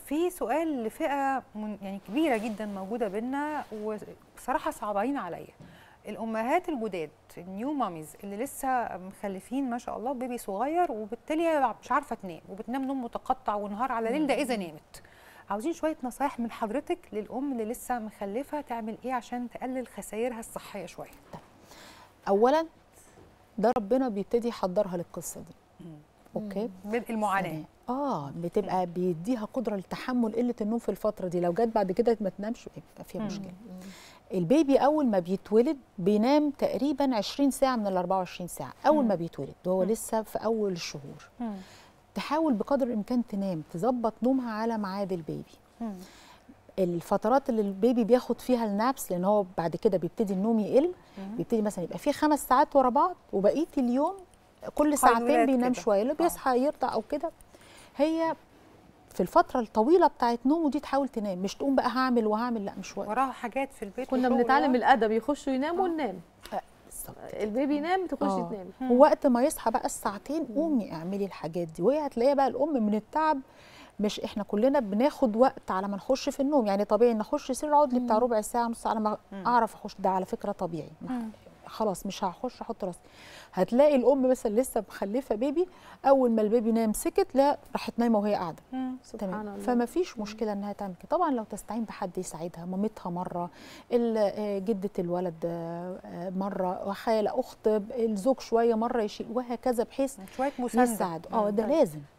في سؤال لفئه من يعني كبيره جدا موجوده بينا وبصراحه صعبين عليا الامهات الجداد النيو ماميز اللي لسه مخلفين ما شاء الله بيبي صغير وبالتالي هي مش عارفه تنام وبتنام نوم متقطع ونهار على ليل ده اذا نامت عاوزين شويه نصايح من حضرتك للام اللي لسه مخلفه تعمل ايه عشان تقلل خسائرها الصحيه شويه اولا ده ربنا بيبتدي يحضرها للقصه دي اوكي بدء المعاناه ثانيا. اه بتبقى بيديها قدره لتحمل قله النوم في الفتره دي لو جت بعد كده ما تنامش يبقى فيها مشكله البيبي اول ما بيتولد بينام تقريبا 20 ساعه من ال 24 ساعه اول ما بيتولد وهو لسه في اول الشهور تحاول بقدر الامكان تنام تظبط نومها على ميعاد البيبي الفترات اللي البيبي بياخد فيها النابس لان هو بعد كده بيبتدي النوم يقل بيبتدي مثلا يبقى فيه خمس ساعات ورا بعض وبقيه اليوم كل ساعتين قيلولات بينام كده. شويه اللي بيصحى يرضع او كده هي في الفتره الطويله بتاعت نومه دي تحاول تنام مش تقوم بقى هعمل وهعمل لا مش وقت وراها حاجات في البيت كنا وشغل بنتعلم و- الادب يخشوا يناموا آه. وننام بالظبط البيبي ينام تخشي آه. تنامي ووقت ما يصحى بقى الساعتين قومي اعملي الحاجات دي وهي هتلاقيها بقى الام من التعب مش احنا كلنا بناخد وقت على ما نخش في النوم يعني طبيعي ان اخش سر اقعد لي بتاع ربع ساعه نص ساعه على ما اعرف اخش ده على فكره طبيعي خلاص مش هخش احط راسي هتلاقي الام مثلا لسه مخلفه بيبي اول ما البيبي نام سكت لا راحت نايمه وهي قاعده مم. سبحان تمام الله فما فيش مشكله انها تعمل كده طبعا لو تستعين بحد يساعدها مامتها مره ال- آه، جده الولد آه، آه، مره وخاله اخت الزوج شويه مره يشيل وهكذا بحيث شويه مسانده يساعد اه ده لازم